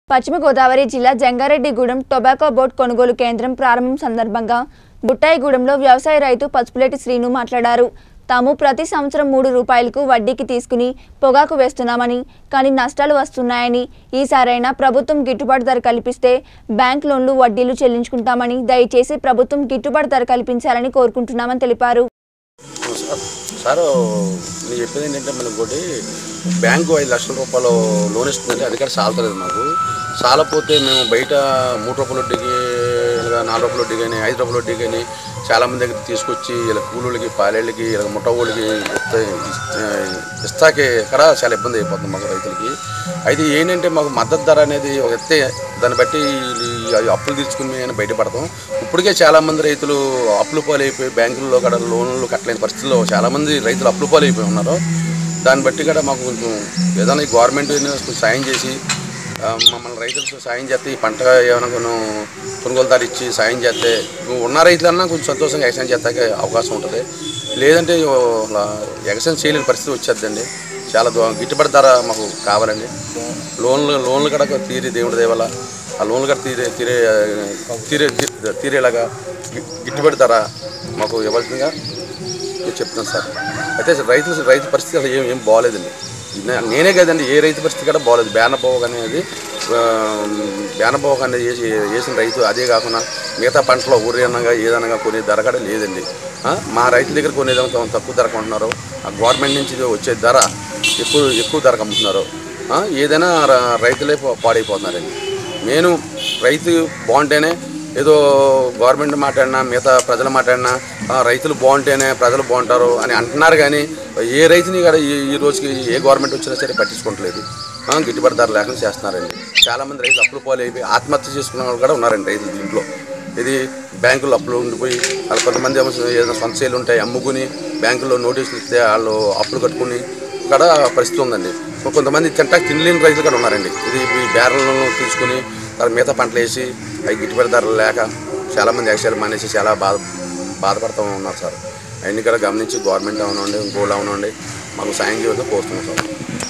పశ్చిమ గోదావరి జిల్లా Jangareddygudem tobacco board కొనుగోలు కేంద్రం ప్రారంభం సందర్భంగా బుట్టాయిగూడెంలో వ్యవసాయ రైతు పసుపులేటి శ్రీను మాట్లాడారు తాము ప్రతి సంవత్సరం మూడు రూపాయలకు వడ్డీకి తీసుకుని పొగాకు వేస్తున్నామని కానీ నష్టాలు వస్తున్నాయని ఈసారైనా ప్రభుత్వం గిట్టుబాటు ధర కల్పిస్తే బ్యాంక్ లోన్లు వడ్డీలు చెల్లించుకుంటామని దయచేసి ప్రభుత్వం గిట్టుబాటు ధర కల్పించాలని కోరుకుంటున్నామని తెలిపారు సార్ సార్ నేను చెప్పేది ఏంటంటే మనకి ఇంకోటి బ్యాంకు ఐదు లక్షల రూపాయలు లోన్ ఇస్తుందంటే అది కూడా సాలతలేదు మాకు సాలపోతే మేము బయట మూడు రూపాయల వడ్డీకి ఇలా నాలుగు రూపాయల వడ్డీ కానీ ఐదు రూపాయల వడ్డీ కానీ చాలామంది దగ్గర తీసుకొచ్చి ఇలా కూలీలకి పాలేళ్ళకి ఇలా ముట్టగోళ్ళకి ఇస్తాకి కూడా చాలా ఇబ్బంది అయిపోతుంది మాకు రైతులకి అయితే ఏంటంటే మాకు మద్దతు ధర అనేది ఒక ఎత్తే దాన్ని బట్టి ఈ అప్పులు తీర్చుకుని మేము బయటపడతాం ఇప్పటికే చాలామంది రైతులు అప్పులు పాలైపోయి బ్యాంకుల్లో కూడా లోన్లు కట్టలేని పరిస్థితుల్లో చాలామంది రైతులు అప్పులు పాలైపోయి ఉన్నారు దాన్ని బట్టి కూడా మాకు కొంచెం ఏదైనా ఈ గవర్నమెంట్ కొంచెం సాయం చేసి ఆ, మమ్మల్ని రైతులకు సాయం చేస్తే ఈ పంట ఏమైనా కొన్ని కొనుగోలుదారు ఇచ్చి సాయం చేస్తే ఉన్న రైతులన్నా కొంచెం సంతోషంగా ఎక్స్టెండ్ చేస్తాకే అవకాశం ఉంటుంది లేదంటే అలా ఎక్స్టెండ్ చేయలేని పరిస్థితి వచ్చేద్దండి చాలా దూ- గిట్టుబాటు ధర మాకు కావాలండి లోన్లు లోన్లు కూడా తీరి దేవుడి దేవల ఆ లోన్లు కూడా తీరే తీరే తీరే తీ- తీరేలాగా గి- గిట్టుబాటు ధర మాకు ఇవ్వాల్సిందిగా నేను చెప్తున్నాను సార్ అయితే అసలు రైతు రైతు పరిస్థితి అసలు ఏం ఏం బాగోలేదండి నే- నేనే కదండి ఏ రైతు పరిస్థితి కూడా బాగోలేదు బేనపోవక అనేది బేనపోవక అనేది వేసి వేసిన రైతు అదే కాకుండా మిగతా పంటలో ఊరేనగా ఏదనగా కొనే ధర కూడా లేదండి ఆ, మా రైతుల దగ్గర కొనేదేమో తక్కువ ధర కొంటున్నారు ఆ గవర్నమెంట్ నుంచి వచ్చే ధర ఎక్కువ ఎక్కువ ధరకు అమ్ముతున్నారు ఆ, ఏదైనా ర- రైతులే పా- పాడైపోతున్నారండి నేను రైతు బాగుంటేనే ఏదో గవర్నమెంట్ మాట్లాడినా మిగతా ప్రజలు మాట్లాడినా ఆ, రైతులు బాగుంటేనే ప్రజలు బాగుంటారు అని అంటున్నారు కానీ ఏ రైతుని కూడా ఈ ఈ రోజుకి ఏ గవర్నమెంట్ వచ్చినా సరే పట్టించుకోవట్లేదు ఆ, గిట్టుబాటు ధర లేకుండా చేస్తున్నారండి చాలామంది రైతులు అప్పులు పోలైపోయి ఆత్మహత్య చేసుకున్న వాళ్ళు కూడా ఉన్నారండి రైతులు దీంట్లో ఇది బ్యాంకుల్లో అప్పులు ఉండిపోయి వాళ్ళు కొంతమంది ఏమో ఏదైనా సొంత సేలు ఉంటాయి అమ్ముకుని బ్యాంకుల్లో నోటీసులు ఇస్తే వాళ్ళు అప్పులు కట్టుకుని కూడా పరిస్థితి ఉందండి సో కొంతమంది తింటా తినలేని రైతులు కూడా ఉన్నారండి ఇది ఈ బేరలను తీసుకుని తర్వాత మిగతా పంటలు వేసి అవి గిట్టుబాటు ధరలు లేక చాలామంది యాక్చువల్ మానేసి చాలా బాధ బాధపడుతూ ఉన్నారు సార్ అవన్నీ కూడా గమనించి గవర్నమెంట్ అవనండి ఇంకోళ్ళు అవనండి మాకు సాయం చేయవలసి కోరుతున్నాం సార్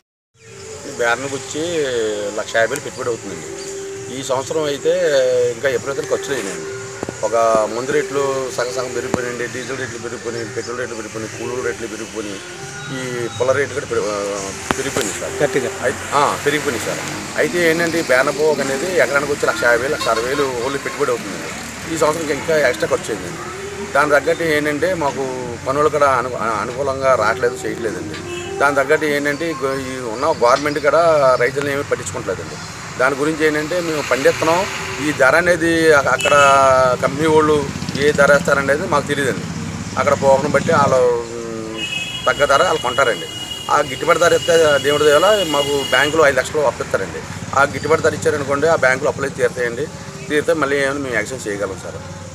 ఈ బేరన్కి వచ్చి లక్ష యాభై వేలు పెట్టుబడి అవుతుందండి ఈ సంవత్సరం అయితే ఇంకా ఎప్పుడైతే ఖర్చులు అయినాయండి ఒక ముందు రేట్లు సగం సగం పెరిగిపోయినాయండి డీజిల్ రేట్లు పెరిగిపోయినాయి పెట్రోల్ రేట్లు పెరిగిపోయినాయి కూలీల రేట్లు పెరిగిపోయినాయి ఈ పొల రేట్లు కూడా పెరి- ఆ, పెరిగిపోయినాయి సార్ గట్టిగా అయితే ఆ, పెరిగిపోయినాయి సార్ అయితే ఏంటంటే ఈ బేనపోక్ అనేది ఎకరానికి వచ్చి లక్ష యాభై వేలు లక్ష అరవై వేలు ఓన్లీ పెట్టుబడి అవుతుందండి ఈ సంవత్సరం ఇంకా ఎక్స్ట్రా ఖర్చు అయిందండి దాని తగ్గట్టు ఏంటంటే మాకు పనులు కూడా అను అనుకూలంగా రావట్లేదు చేయట్లేదండి దాని తగ్గట్టు ఏంటంటే గో- ఈ ఉన్న గవర్నమెంట్ కూడా రైతులను ఏమీ పట్టించుకోవట్లేదండి దాని గురించి ఏంటంటే మేము పండిస్తున్నాం ఈ ధర అనేది అక- అక్కడ కంపెనీ వాళ్ళు ఏ ధర వేస్తారనేది మాకు తెలియదండి అక్కడ పోకను బట్టి వాళ్ళు మ్, తగ్గ ధర వాళ్ళు కొంటారండి ఆ గిట్టుబాటు ధర ఇస్తే దేవుడి దేవల మాకు బ్యాంకులో ఐదు లక్షలు అప్పిస్తారండి ఆ గిట్టుబాటు ధర ఇచ్చారనుకోండి ఆ బ్యాంకులో అప్పులు అయితే తీరుతాయండి తీరితే మళ్ళీ ఏమైనా మేము యాక్షన్ చేయగలం సార్